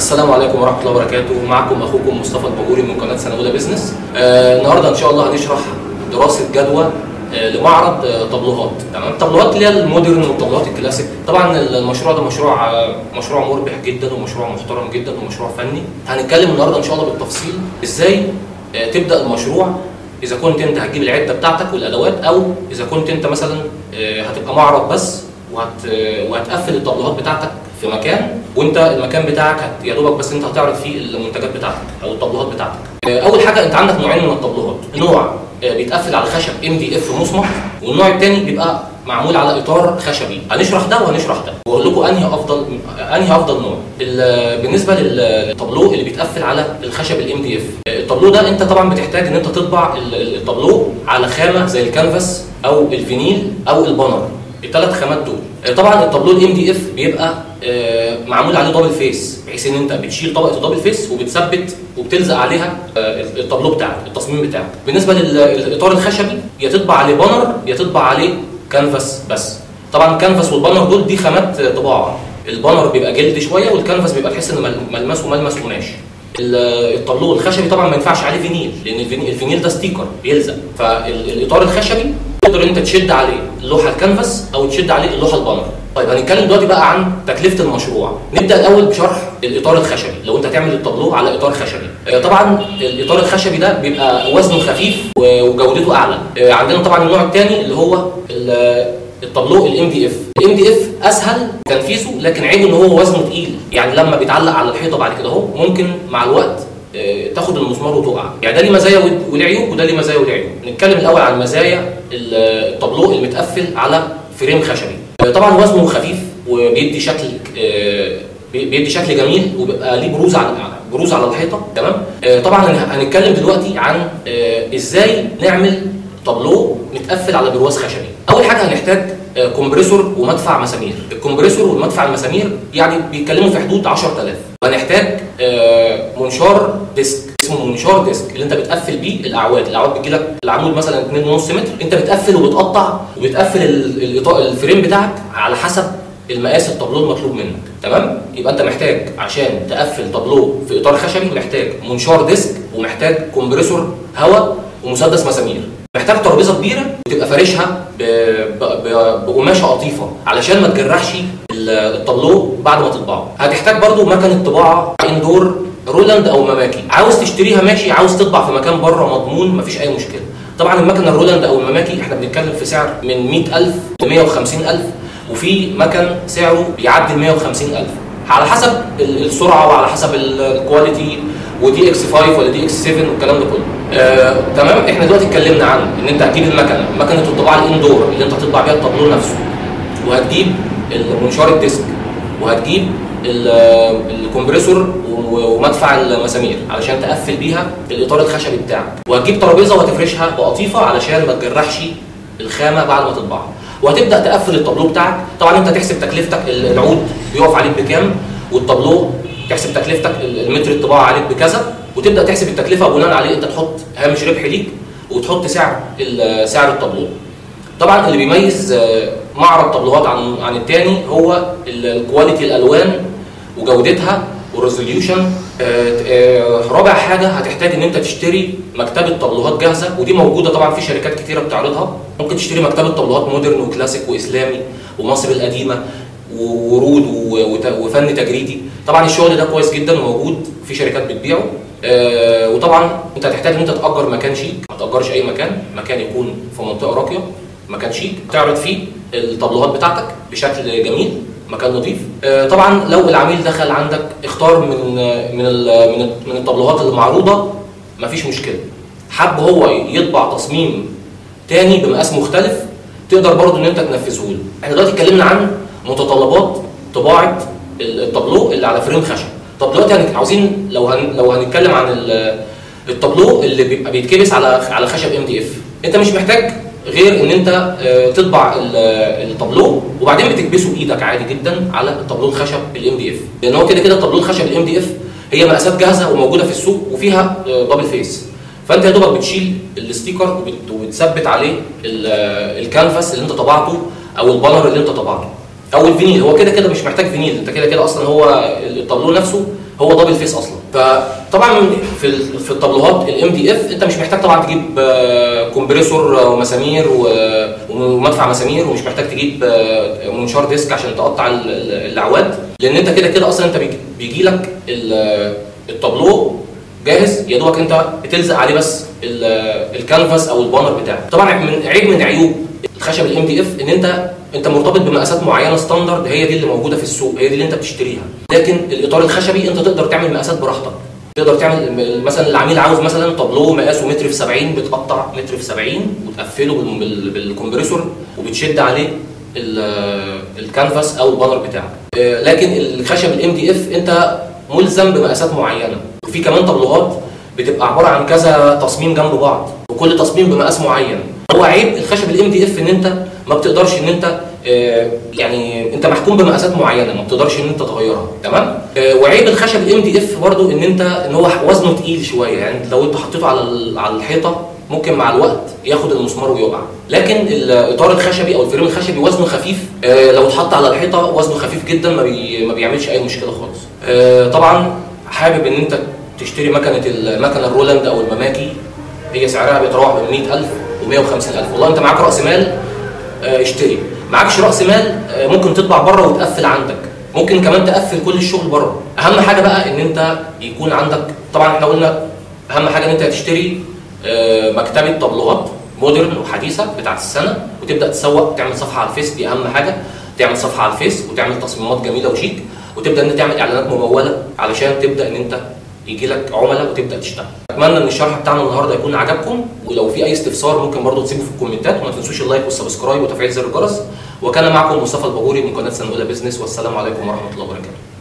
السلام عليكم ورحمه الله وبركاته معكم اخوكم مصطفى الباجوري من قناه سنه اولى بزنس آه النهارده ان شاء الله هنشرح دراسه جدوى آه لمعرض آه طابلوهات تمام الطابلوهات اللي هي المودرن والطابلوهات الكلاسيك طبعا المشروع ده مشروع آه مشروع مربح جدا ومشروع محترم جدا ومشروع فني هنتكلم النهارده ان شاء الله بالتفصيل ازاي آه تبدا المشروع اذا كنت انت هتجيب العده بتاعتك والادوات او اذا كنت انت مثلا آه هتبقى معرض بس وهت وهتقفل الطابلوهات بتاعتك في مكان وانت المكان بتاعك هت- يا دوبك بس انت هتعرض فيه المنتجات بتاعتك او الطابلوهات بتاعتك. آه، اول حاجه انت عندك نوعين من الطابلوهات، نوع آه، بيتقفل على خشب ام دي اف مصمت والنوع الثاني بيبقى معمول على اطار خشبي، هنشرح ده وهنشرح ده، واقول لكم انهي افضل انهي افضل نوع. ال- بالنسبه لل- للطابلو اللي بيتقفل على الخشب الام دي اف، الطابلو ده انت طبعا بتحتاج ان انت تطبع ال- ال- الطابلو على خامه زي الكانفاس او الفينيل او البانر. الثلاث خامات دول آه، طبعا الطابلو الام دي اف بيبقى آه، معمول عليه دبل فيس بحيث ان انت بتشيل طبقه الدبل فيس وبتثبت وبتلزق عليها آه، الطابلو بتاعك التصميم بتاعك بالنسبه لل- للاطار الخشبي يا تطبع عليه بانر يا تطبع عليه كانفاس بس طبعا الكانفاس والبانر دول دي خامات آه، طباعه البانر بيبقى جلد شويه والكانفاس بيبقى تحس ان مل- ملمسه ملمس قماش ال- الطابلو الخشبي طبعا ما ينفعش عليه فينيل لان الفينيل, الفينيل ده ستيكر بيلزق فالاطار الخشبي تقدر انت تشد عليه اللوحه الكانفاس او تشد عليه اللوحه البانر طيب هنتكلم دلوقتي بقى عن تكلفه المشروع نبدا الاول بشرح الاطار الخشبي لو انت هتعمل الطابلو على اطار خشبي آه، طبعا الاطار الخشبي ده بيبقى وزنه خفيف و- وجودته اعلى آه، عندنا طبعا النوع الثاني اللي هو ال- الطابلو الام دي اف الام دي اف اسهل تنفيذه لكن عيبه ان هو وزنه تقيل يعني لما بيتعلق على الحيطه بعد كده اهو ممكن مع الوقت آه، تاخد المسمار وتقع يعني ده ليه مزايا ود- وليه عيوب وده ليه مزايا وليه عيوب نتكلم الاول عن مزايا ال- الطابلو المتقفل على فريم خشبي آه، طبعا وزنه خفيف وبيدي شكل آه، بي- بيدي شكل جميل وبيبقى ليه بروز على بروز على الحيطه تمام آه، طبعا هن- هنتكلم دلوقتي عن آه، ازاي نعمل طابلو متقفل على برواز خشبي اول حاجه هنحتاج آه، كومبريسور ومدفع مسامير الكومبريسور والمدفع المسامير يعني بيتكلموا في حدود 10000 وهنحتاج آه، منشار ديسك اسمه منشار ديسك اللي انت بتقفل بيه الاعواد الاعواد بتجي لك العمود مثلا 2.5 متر انت بتقفل وبتقطع وبتقفل ال- الإطا- الفريم بتاعك على حسب المقاس الطابلو المطلوب منك تمام يبقى انت محتاج عشان تقفل طابلو في اطار خشبي محتاج منشار ديسك ومحتاج كومبريسور هواء ومسدس مسامير محتاج ترابيزه كبيره وتبقى فارشها ب- ب- ب- بقماشه قطيفه علشان ما تجرحش ال- الطابلو بعد ما تطبعه هتحتاج برضو مكنه طباعه اندور رولاند او مماكي عاوز تشتريها ماشي عاوز تطبع في مكان بره مضمون مفيش اي مشكله طبعا المكنه الرولاند او المماكي احنا بنتكلم في سعر من 100000 ل 150000 وفي مكن سعره بيعدي ال 150000 على حسب ال- السرعه وعلى حسب ال- الكواليتي ودي اكس 5 ولا دي اكس 7 والكلام ده كله آه، تمام احنا دلوقتي اتكلمنا عن ان انت هتجيب المكنه مكنه الطباعه الاندور اللي انت هتطبع بيها الطابلو نفسه وهتجيب المنشار الديسك وهتجيب ال- الكمبريسور و- ومدفع المسامير علشان تقفل بيها الاطار الخشبي بتاعك وهتجيب ترابيزه وهتفرشها بقطيفه علشان ما تجرحش الخامه بعد ما تطبعها وهتبدا تقفل الطابلو بتاعك طبعا انت تحسب تكلفتك ال- العود بيقف عليك بكام والطابلو تحسب تكلفتك ال- المتر الطباعه عليك بكذا وتبدا تحسب التكلفه وبناء عليه انت تحط هامش ربح ليك وتحط سعر ال- سعر الطابلو طبعا اللي بيميز آه، معرض طابلوهات عن عن التاني هو ال- الكواليتي الالوان وجودتها والريزوليوشن رابع حاجه هتحتاج ان انت تشتري مكتبه طابلوهات جاهزه ودي موجوده طبعا في شركات كتيره بتعرضها ممكن تشتري مكتبه طابلوهات مودرن وكلاسيك واسلامي ومصر القديمه وورود و- وت- وفن تجريدي طبعا الشغل ده كويس جدا وموجود في شركات بتبيعه آه، وطبعا انت هتحتاج ان انت تاجر مكان شيك ما تاجرش اي مكان مكان يكون في منطقه راقيه مكان شيك تعرض فيه الطابلوهات بتاعتك بشكل جميل مكان نظيف آه، طبعا لو العميل دخل عندك اختار من من ال- من ال- من الطابلوهات اللي معروضه مفيش مشكله حب هو يطبع تصميم تاني بمقاس مختلف تقدر برضه ان انت تنفذه له احنا دلوقتي اتكلمنا عن متطلبات طباعه الطابلو اللي على فريم خشب طب دلوقتي هن- عاوزين لو هن لو هنتكلم عن ال- الطابلو اللي بيبقى بيتكبس على على خشب ام دي اف انت مش محتاج غير ان انت آه، تطبع ال- الطابلو وبعدين بتكبسه بايدك عادي جدا على الطابلو الخشب الام دي اف لان هو كده كده الطابلو الخشب الام دي اف هي مقاسات جاهزه وموجوده في السوق وفيها آه، دبل فيس فانت يا دوبك بتشيل الستيكر وبت- وبتثبت عليه ال- الكانفاس اللي انت طبعته او البانر اللي انت طبعته او الفينيل هو كده كده مش محتاج فينيل انت كده كده اصلا هو الطابلو نفسه هو دبل فيس اصلا فطبعا في ال- في الطابلوهات الام دي اف انت مش محتاج طبعا تجيب آه، كومبريسور ومسامير و- ومدفع مسامير ومش محتاج تجيب آه، منشار ديسك عشان تقطع ال- ال- الاعواد لان انت كده كده اصلا انت بيجي- بيجي لك ال- الطابلو جاهز يا دوبك انت بتلزق عليه بس ال- الكانفاس او البانر بتاعك طبعا من عيب من عيوب الخشب الام دي اف ان انت انت مرتبط بمقاسات معينه ستاندرد هي دي اللي موجوده في السوق هي دي اللي انت بتشتريها لكن الاطار الخشبي انت تقدر تعمل مقاسات براحتك تقدر تعمل م- مثلا العميل عاوز مثلا طابلوه مقاسه متر في 70 بتقطع متر في 70 وتقفله بال- بال- بالكمبريسور وبتشد عليه ال- الكانفاس او البانر بتاعك آه، لكن الخشب الام دي اف انت ملزم بمقاسات معينه وفي كمان طابلوهات بتبقى عباره عن كذا تصميم جنب بعض وكل تصميم بمقاس معين هو عيب الخشب الام دي اف ان انت ما بتقدرش ان انت آه، يعني انت محكوم بمقاسات معينه ما بتقدرش ان انت تغيرها تمام آه، وعيب الخشب الام دي اف برضو ان انت ان هو وزنه تقيل شويه يعني لو انت حطيته على ال- على الحيطه ممكن مع الوقت ياخد المسمار ويقع لكن الاطار الخشبي او الفريم الخشبي وزنه خفيف آه، لو اتحط على الحيطه وزنه خفيف جدا ما, بي ما بيعملش اي مشكله خالص آه، طبعا حابب ان انت تشتري مكنه المكنه الرولاند او المماكي هي سعرها بيتراوح بين 100000 و150000 والله انت معاك راس مال آه، اشتري معكش راس مال آه، ممكن تطبع بره وتقفل عندك ممكن كمان تقفل كل الشغل بره اهم حاجه بقى ان انت يكون عندك طبعا احنا قلنا اهم حاجه ان انت هتشتري آه، مكتبه طابلوهات مودرن وحديثه بتاعت السنه وتبدا تسوق تعمل صفحه على الفيس دي اهم حاجه تعمل صفحه على الفيس وتعمل تصميمات جميله وشيك وتبدا ان انت تعمل اعلانات مموله علشان تبدا ان انت يجي لك عملاء وتبدا تشتغل اتمنى ان الشرح بتاعنا النهارده يكون عجبكم ولو في اي استفسار ممكن برضو تسيبه في الكومنتات وما تنسوش اللايك والسبسكرايب وتفعيل زر الجرس وكان معكم مصطفى الباجوري من قناه سنه اولى بزنس والسلام عليكم ورحمه الله وبركاته